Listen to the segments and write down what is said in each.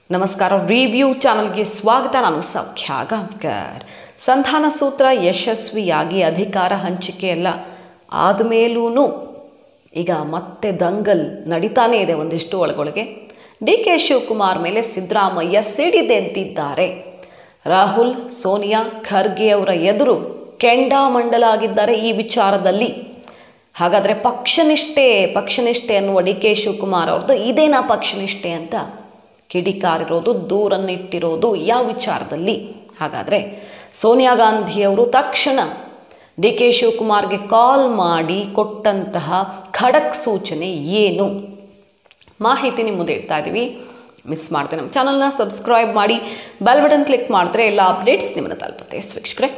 ನಮಸ್ಕಾರ ರಿವ್ಯೂ ಚಾನಲ್ಗೆ ಸ್ವಾಗತ ನಾನು ಸೌಖ್ಯ ಗಾಂವ್ಕರ್ ಸಂಧಾನ ಸೂತ್ರ ಯಶಸ್ವಿಯಾಗಿ ಅಧಿಕಾರ ಹಂಚಿಕೆ ಎಲ್ಲ ಆದಮೇಲೂ ಈಗ ಮತ್ತೆ ದಂಗಲ್ ನಡೀತಾನೇ ಇದೆ ಒಂದಿಷ್ಟು ಒಳಗೊಳಗೆ ಡಿ ಕೆ ಶಿವಕುಮಾರ್ ಮೇಲೆ ಸಿದ್ದರಾಮಯ್ಯ ಸಿಡಿದೆದ್ದಿದ್ದಾರೆ ರಾಹುಲ್ ಸೋನಿಯಾ ಖರ್ಗೆ ಅವರ ಎದುರು ಕೆಂಡಾಮಂಡಲ ಆಗಿದ್ದಾರೆ ಈ ವಿಚಾರದಲ್ಲಿ ಹಾಗಾದರೆ ಪಕ್ಷನಿಷ್ಠೆ ಪಕ್ಷನಿಷ್ಠೆ ಅನ್ನುವ ಡಿ ಕೆ ಶಿವಕುಮಾರ್ ಅವ್ರದ್ದು ಇದೇನಾ ಪಕ್ಷನಿಷ್ಠೆ ಅಂತ ಕಿಡಿಕಾರಿರೋದು ದೂರನ್ನಿಟ್ಟಿರೋದು ಯಾವ ವಿಚಾರದಲ್ಲಿ ಹಾಗಾದರೆ ಸೋನಿಯಾ ಗಾಂಧಿಯವರು ತಕ್ಷಣ ಡಿ ಕೆ ಶಿವಕುಮಾರ್ಗೆ ಕಾಲ್ ಮಾಡಿ ಕೊಟ್ಟಂತಹ ಖಡಕ್ ಸೂಚನೆ ಏನು ಮಾಹಿತಿ ನಿಮ್ಮ ಮುಂದೆ ಇಡ್ತಾ ಇದ್ದೀವಿ ಮಿಸ್ ಮಾಡ್ತೆ ನಮ್ಮ ಚಾನಲ್ನ ಸಬ್ಸ್ಕ್ರೈಬ್ ಮಾಡಿ ಬೆಲ್ ಬಟನ್ ಕ್ಲಿಕ್ ಮಾಡಿದ್ರೆ ಎಲ್ಲ ಅಪ್ಡೇಟ್ಸ್ ನಿಮ್ಮನ್ನು ತಲುಪುತ್ತೆ ವೀಕ್ಷಕರೇ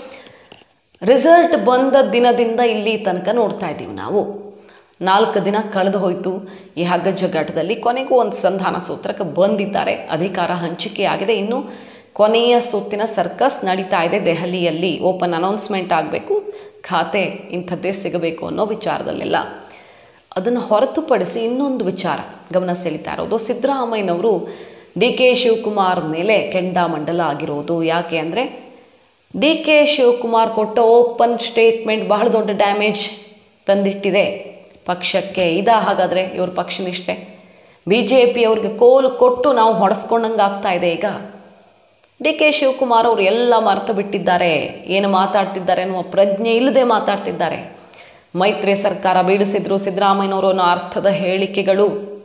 ರಿಸಲ್ಟ್ ಬಂದ ದಿನದಿಂದ ಇಲ್ಲಿ ತನಕ ನೋಡ್ತಾ ಇದ್ದೀವಿ ನಾವು ನಾಲ್ಕು ದಿನ ಕಳೆದು ಹೋಯಿತು ಈ ಹಗ್ಗ ಜಗ್ಗಾಟದಲ್ಲಿ ಕೊನೆಗೂ ಒಂದು ಸಂಧಾನ ಸೂತ್ರಕ್ಕೆ ಬಂದಿದ್ದಾರೆ ಅಧಿಕಾರ ಹಂಚಿಕೆ ಆಗಿದೆ ಇನ್ನು ಕೊನೆಯ ಸುತ್ತಿನ ಸರ್ಕಸ್ ನಡೀತಾ ಇದೆ ದೆಹಲಿಯಲ್ಲಿ ಓಪನ್ ಅನೌನ್ಸ್ಮೆಂಟ್ ಆಗಬೇಕು ಖಾತೆ ಇಂಥದ್ದೇ ಸಿಗಬೇಕು ಅನ್ನೋ ವಿಚಾರದಲ್ಲೆಲ್ಲ ಅದನ್ನು ಹೊರತುಪಡಿಸಿ ಇನ್ನೊಂದು ವಿಚಾರ ಗಮನ ಸೆಳೀತಾ ಇರೋದು ಸಿದ್ದರಾಮಯ್ಯನವರು ಡಿ ಕೆ ಶಿವಕುಮಾರ್ ಮೇಲೆ ಕೆಂಡಾಮಂಡಲ ಆಗಿರೋದು ಯಾಕೆ ಅಂದರೆ ಡಿ ಕೆ ಶಿವಕುಮಾರ್ ಕೊಟ್ಟ ಓಪನ್ ಸ್ಟೇಟ್ಮೆಂಟ್ ಬಹಳ ದೊಡ್ಡ ಡ್ಯಾಮೇಜ್ ತಂದಿಟ್ಟಿದೆ ಪಕ್ಷಕ್ಕೆ ಇದಾ ಹಾಗಾದರೆ ಇವ್ರ ಪಕ್ಷನಿಷ್ಠೆ ಬಿ ಜೆ ಪಿ ಅವ್ರಿಗೆ ಕೋಲು ಕೊಟ್ಟು ನಾವು ಹೊಡೆಸ್ಕೊಂಡಂಗೆ ಆಗ್ತಾ ಇದೆ ಈಗ ಡಿ ಕೆ ಶಿವಕುಮಾರ್ ಅವರು ಎಲ್ಲ ಮರೆತು ಬಿಟ್ಟಿದ್ದಾರೆ ಏನು ಮಾತಾಡ್ತಿದ್ದಾರೆ ಅನ್ನುವ ಪ್ರಜ್ಞೆ ಇಲ್ಲದೆ ಮಾತಾಡ್ತಿದ್ದಾರೆ ಮೈತ್ರಿ ಸರ್ಕಾರ ಬೀಳಿಸಿದ್ರು ಸಿದ್ದರಾಮಯ್ಯನವರು ಅನ್ನೋ ಅರ್ಥದ ಹೇಳಿಕೆಗಳು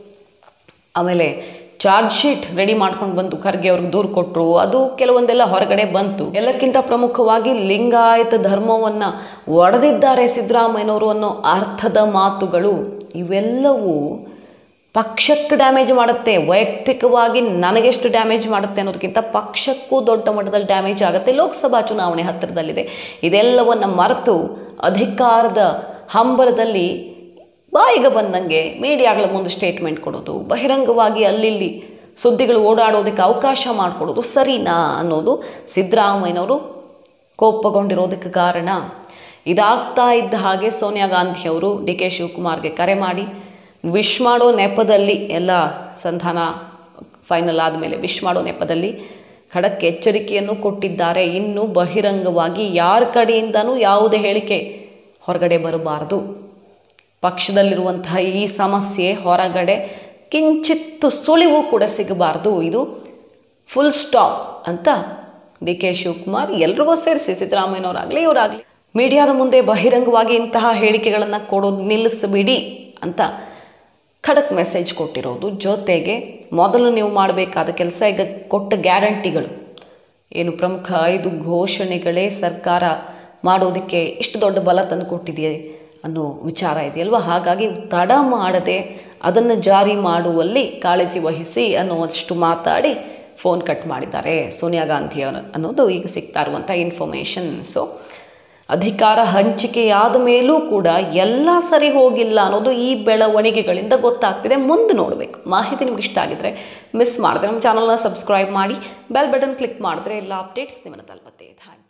ಆಮೇಲೆ ಚಾರ್ಜ್ ಶೀಟ್ ರೆಡಿ ಮಾಡ್ಕೊಂಡು ಬಂದು ಖರ್ಗೆ ಅವ್ರಿಗೆ ದೂರು ಕೊಟ್ಟರು ಅದು ಕೆಲವೊಂದೆಲ್ಲ ಹೊರಗಡೆ ಬಂತು ಎಲ್ಲಕ್ಕಿಂತ ಪ್ರಮುಖವಾಗಿ ಲಿಂಗಾಯತ ಧರ್ಮವನ್ನು ಒಡೆದಿದ್ದಾರೆ ಸಿದ್ದರಾಮಯ್ಯನವರು ಅನ್ನೋ ಅರ್ಥದ ಮಾತುಗಳು ಇವೆಲ್ಲವೂ ಪಕ್ಷಕ್ಕೆ ಡ್ಯಾಮೇಜ್ ಮಾಡುತ್ತೆ ವೈಯಕ್ತಿಕವಾಗಿ ನನಗೆಷ್ಟು ಡ್ಯಾಮೇಜ್ ಮಾಡುತ್ತೆ ಅನ್ನೋದಕ್ಕಿಂತ ಪಕ್ಷಕ್ಕೂ ದೊಡ್ಡ ಮಟ್ಟದಲ್ಲಿ ಡ್ಯಾಮೇಜ್ ಆಗುತ್ತೆ ಲೋಕಸಭಾ ಚುನಾವಣೆ ಹತ್ತಿರದಲ್ಲಿದೆ ಇದೆಲ್ಲವನ್ನು ಮರೆತು ಅಧಿಕಾರದ ಹಂಬಲದಲ್ಲಿ ಬಾಯಿಗೆ ಬಂದಂಗೆ ಮೀಡಿಯಾಗಳ ಮುಂದೆ ಸ್ಟೇಟ್ಮೆಂಟ್ ಕೊಡೋದು ಬಹಿರಂಗವಾಗಿ ಅಲ್ಲಿಲ್ಲಿ ಸುದ್ದಿಗಳು ಓಡಾಡೋದಕ್ಕೆ ಅವಕಾಶ ಮಾಡಿಕೊಡೋದು ಸರಿನಾ ಅನ್ನೋದು ಸಿದ್ದರಾಮಯ್ಯನವರು ಕೋಪಗೊಂಡಿರೋದಕ್ಕೆ ಕಾರಣ ಇದಾಗ್ತಾ ಇದ್ದ ಹಾಗೆ ಸೋನಿಯಾ ಗಾಂಧಿಯವರು ಡಿ ಕೆ ಶಿವಕುಮಾರ್ಗೆ ಕರೆ ಮಾಡಿ ವಿಶ್ ಮಾಡೋ ನೆಪದಲ್ಲಿ ಎಲ್ಲ ಸಂಧಾನ ಫೈನಲ್ ಆದಮೇಲೆ ವಿಶ್ ಮಾಡೋ ನೆಪದಲ್ಲಿ ಖಡಕ್ ಎಚ್ಚರಿಕೆಯನ್ನು ಕೊಟ್ಟಿದ್ದಾರೆ ಇನ್ನು ಬಹಿರಂಗವಾಗಿ ಯಾರ ಕಡೆಯಿಂದನೂ ಯಾವುದೇ ಹೇಳಿಕೆ ಹೊರಗಡೆ ಬರಬಾರದು ಪಕ್ಷದಲ್ಲಿರುವಂತಹ ಈ ಸಮಸ್ಯೆ ಹೊರಗಡೆ ಕಿಂಚಿತ್ತು ಸುಳಿವು ಕೂಡ ಸಿಗಬಾರ್ದು ಇದು ಫುಲ್ ಸ್ಟಾಪ್ ಅಂತ ಡಿ ಕೆ ಶಿವಕುಮಾರ್ ಎಲ್ರಿಗೂ ಸೇರಿಸಿ ಸಿದ್ದರಾಮಯ್ಯನವರಾಗಲಿ ಇವರಾಗಲಿ ಮೀಡಿಯಾದ ಮುಂದೆ ಬಹಿರಂಗವಾಗಿ ಇಂತಹ ಹೇಳಿಕೆಗಳನ್ನು ಕೊಡೋದು ನಿಲ್ಲಿಸಬೇಡಿ ಅಂತ ಖಡಕ್ ಮೆಸೇಜ್ ಕೊಟ್ಟಿರೋದು ಜೊತೆಗೆ ಮೊದಲು ನೀವು ಮಾಡಬೇಕಾದ ಕೆಲಸ ಈಗ ಕೊಟ್ಟ ಗ್ಯಾರಂಟಿಗಳು ಏನು ಪ್ರಮುಖ ಐದು ಘೋಷಣೆಗಳೇ ಸರ್ಕಾರ ಮಾಡೋದಕ್ಕೆ ಇಷ್ಟು ದೊಡ್ಡ ಬಲ ತಂದು ಕೊಟ್ಟಿದೆಯೇ ಅನ್ನೋ ವಿಚಾರ ಇದೆಯಲ್ವ ಹಾಗಾಗಿ ತಡ ಮಾಡದೆ ಅದನ್ನು ಜಾರಿ ಮಾಡುವಲ್ಲಿ ಕಾಳಜಿ ವಹಿಸಿ ಅನ್ನುವಷ್ಟು ಮಾತಾಡಿ ಫೋನ್ ಕಟ್ ಮಾಡಿದ್ದಾರೆ ಸೋನಿಯಾ ಗಾಂಧಿ ಅನ್ನೋದು ಈಗ ಸಿಗ್ತಾ ಇರುವಂಥ ಇನ್ಫಾರ್ಮೇಷನ್ ಸೊ ಅಧಿಕಾರ ಹಂಚಿಕೆಯಾದ ಮೇಲೂ ಕೂಡ ಎಲ್ಲ ಸರಿ ಹೋಗಿಲ್ಲ ಅನ್ನೋದು ಈ ಬೆಳವಣಿಗೆಗಳಿಂದ ಗೊತ್ತಾಗ್ತಿದೆ ಮುಂದೆ ನೋಡಬೇಕು ಮಾಹಿತಿ ನಿಮ್ಗೆ ಇಷ್ಟ ಆಗಿದ್ರೆ ಮಿಸ್ ಮಾಡಿದ್ರೆ ನಮ್ಮ ಚಾನಲ್ನ ಸಬ್ಸ್ಕ್ರೈಬ್ ಮಾಡಿ ಬೆಲ್ ಬಟನ್ ಕ್ಲಿಕ್ ಮಾಡಿದ್ರೆ ಎಲ್ಲ ಅಪ್ಡೇಟ್ಸ್ ನಿಮ್ಮನ್ನು ತಲುಪತ್ತೆ ಥ್ಯಾಂಕ್